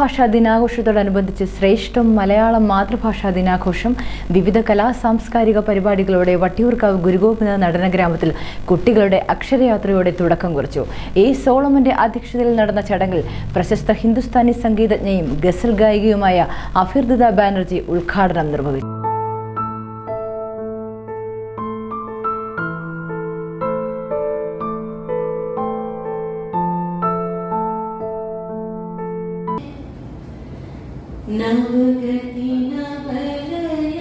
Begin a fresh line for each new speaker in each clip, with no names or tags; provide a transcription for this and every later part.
മാതൃഭാഷാ ദിനാഘോഷത്തോടനുബന്ധിച്ച് ശ്രേഷ്ഠം മലയാളം മാതൃഭാഷാ ദിനാഘോഷം വിവിധ കലാ സാംസ്കാരിക പരിപാടികളോടെ വട്ടിയൂർക്കാവ് ഗുരുഗോപിനാഥ് നടന ഗ്രാമത്തിൽ കുട്ടികളുടെ അക്ഷരയാത്രയോടെ തുടക്കം കുറിച്ചു എ സോളമന്റെ അധ്യക്ഷതയിൽ നടന്ന ചടങ്ങിൽ പ്രശസ്ത ഹിന്ദുസ്ഥാനി സംഗീതജ്ഞയും ഗസൽ ഗായികയുമായ അഫിർദിത ബാനർജി ഉദ്ഘാടനം നിർവഹിച്ചു
നവഗതി നവലയ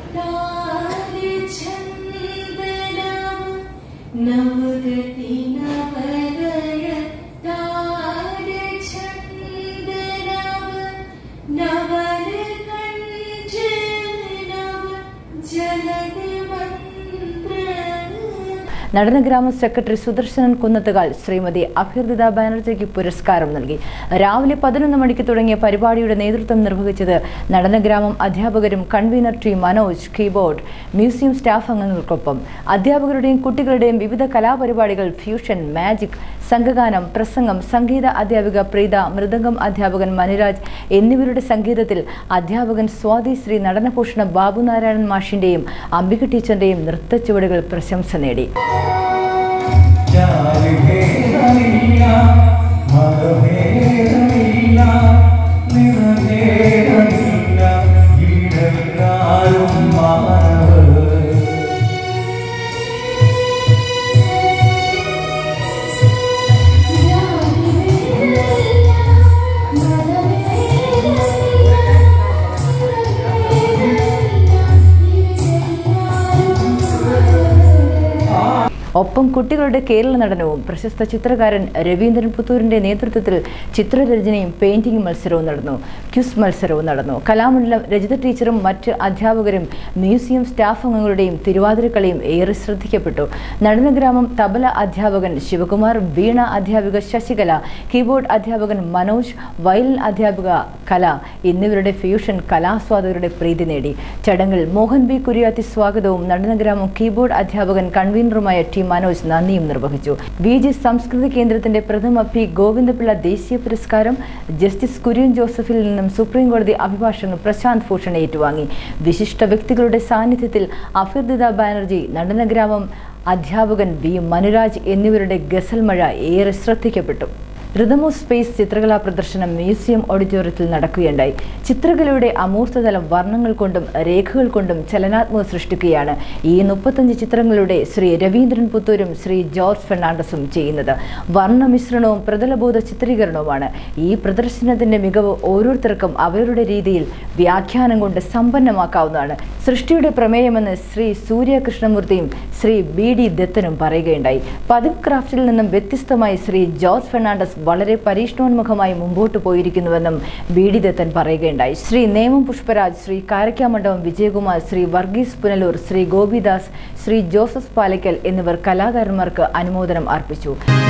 താരചന്ദനവ നവഗതി നവലയ താരചന്ദനവ നവല കഞ്ചനവ ജലദിമന്ത്ര
നടനഗ്രാമ സെക്രട്ടറി സുദർശനൻ കുന്നത്തുകാൽ ശ്രീമതി അഭ്യർത്ഥിത ബാനർജിക്ക് പുരസ്കാരം നൽകി രാവിലെ പതിനൊന്ന് മണിക്ക് തുടങ്ങിയ പരിപാടിയുടെ നേതൃത്വം നിർവഹിച്ചത് നടനഗ്രാമം അധ്യാപകരും convener T Manoj keyboard museum staff അംഗങ്ങൾക്കൊപ്പം അധ്യാപകരുടെയും കുട്ടികളുടെയും വിവിധ കലാപരിപാടികൾ ഫ്യൂഷൻ മാജിക് സംഘഗാനം പ്രസംഗം സംഗീത അധ്യാപിക പ്രീത മൃദംഗം അധ്യാപകൻ മനുരാജ് എന്നിവരുടെ സംഗീതത്തിൽ അധ്യാപകൻ സ്വാതി ശ്രീ നടനഭൂഷണ ബാബുനാരായണൻ മാഷിന്റെയും അംബിക ടീച്ചറിന്റെയും നൃത്തച്ചുവടുകൾ പ്രശംസ നേടി ഒപ്പം കുട്ടികളുടെ കേരള നടനവും പ്രശസ്ത ചിത്രകാരൻ രവീന്ദ്രൻ പുത്തൂരിന്റെ നേതൃത്വത്തിൽ ചിത്രരചനയും പെയിന്റിംഗ് മത്സരവും നടന്നു ക്യുസ് മത്സരവും നടന്നു കലാമണ്ഡലം രജിത ടീച്ചറും മറ്റ് അധ്യാപകരും മ്യൂസിയം സ്റ്റാഫ് അംഗങ്ങളുടെയും തിരുവാതിരക്കളിയും ഏറെ ശ്രദ്ധിക്കപ്പെട്ടു നടനഗ്രാമം തബല അധ്യാപകൻ ശിവകുമാർ വീണ അധ്യാപിക ശശികല കീബോർഡ് അധ്യാപകൻ മനോജ് വയലിൻ അധ്യാപിക കല എന്നിവരുടെ ഫ്യൂഷൻ കലാസ്വാദകരുടെ പ്രീതി നേടി ചടങ്ങിൽ മോഹൻ ബി കുര്യാത്തി സ്വാഗതവും നടനഗ്രാമം കീബോർഡ് അധ്യാപകൻ കൺവീനറുമായ ടി മനോജ് നന്ദിയും നിർവഹിച്ചു വി ജി സംസ്കൃതി കേന്ദ്രത്തിന്റെ പ്രഥമ പി ഗോവിന്ദപിള്ള ദേശീയ പുരസ്കാരം ജസ്റ്റിസ് കുര്യൻ ജോസഫിൽ നിന്നും സുപ്രീം കോടതി അഭിഭാഷകൻ പ്രശാന്ത് ഭൂഷൺ ഏറ്റുവാങ്ങി വിശിഷ്ട വ്യക്തികളുടെ സാന്നിധ്യത്തിൽ അഫിർദിത ബാനർജി നടനഗ്രാമം അധ്യാപകൻ വി മനുരാജ് എന്നിവരുടെ ഗസൽ മഴ ഏറെ ശ്രദ്ധിക്കപ്പെട്ടു റിതമോ സ്പേസ് ചിത്രകലാ പ്രദർശനം മ്യൂസിയം ഓഡിറ്റോറിയത്തിൽ നടക്കുകയുണ്ടായി ചിത്രകലയുടെ അമൂർത്തതലം വർണ്ണങ്ങൾ കൊണ്ടും രേഖകൾ കൊണ്ടും ചലനാത്മക സൃഷ്ടിക്കുകയാണ് ഈ മുപ്പത്തഞ്ച് ചിത്രങ്ങളുടെ ശ്രീ രവീന്ദ്രൻ പുത്തൂരും ശ്രീ ജോർജ് ഫെർണാണ്ടസും ചെയ്യുന്നത് വർണ്ണമിശ്രണവും പ്രതലബോധ ചിത്രീകരണവുമാണ് ഈ പ്രദർശനത്തിന്റെ മികവ് ഓരോരുത്തർക്കും അവരുടെ രീതിയിൽ വ്യാഖ്യാനം കൊണ്ട് സമ്പന്നമാക്കാവുന്നതാണ് സൃഷ്ടിയുടെ പ്രമേയമെന്ന് ശ്രീ സൂര്യ കൃഷ്ണമൂർത്തിയും ശ്രീ ബി ഡി ദത്തനും പറയുകയുണ്ടായി പതിവ് ക്രാഫ്റ്റിൽ നിന്നും വ്യത്യസ്തമായി ശ്രീ ജോർജ് ഫെർണാണ്ടസ് വളരെ പരീക്ഷണോന്മുഖമായി മുമ്പോട്ട് പോയിരിക്കുന്നുവെന്നും ബി ഡി ദത്തൻ പറയുകയുണ്ടായി ശ്രീ നേമം പുഷ്പരാജ് ശ്രീ കാരക്കാമണ്ഡപം വിജയകുമാർ ശ്രീ വർഗീസ് പുനലൂർ ശ്രീ ഗോപിദാസ് ശ്രീ ജോസഫ് പാലക്കൽ എന്നിവർ കലാകാരന്മാർക്ക് അനുമോദനം അർപ്പിച്ചു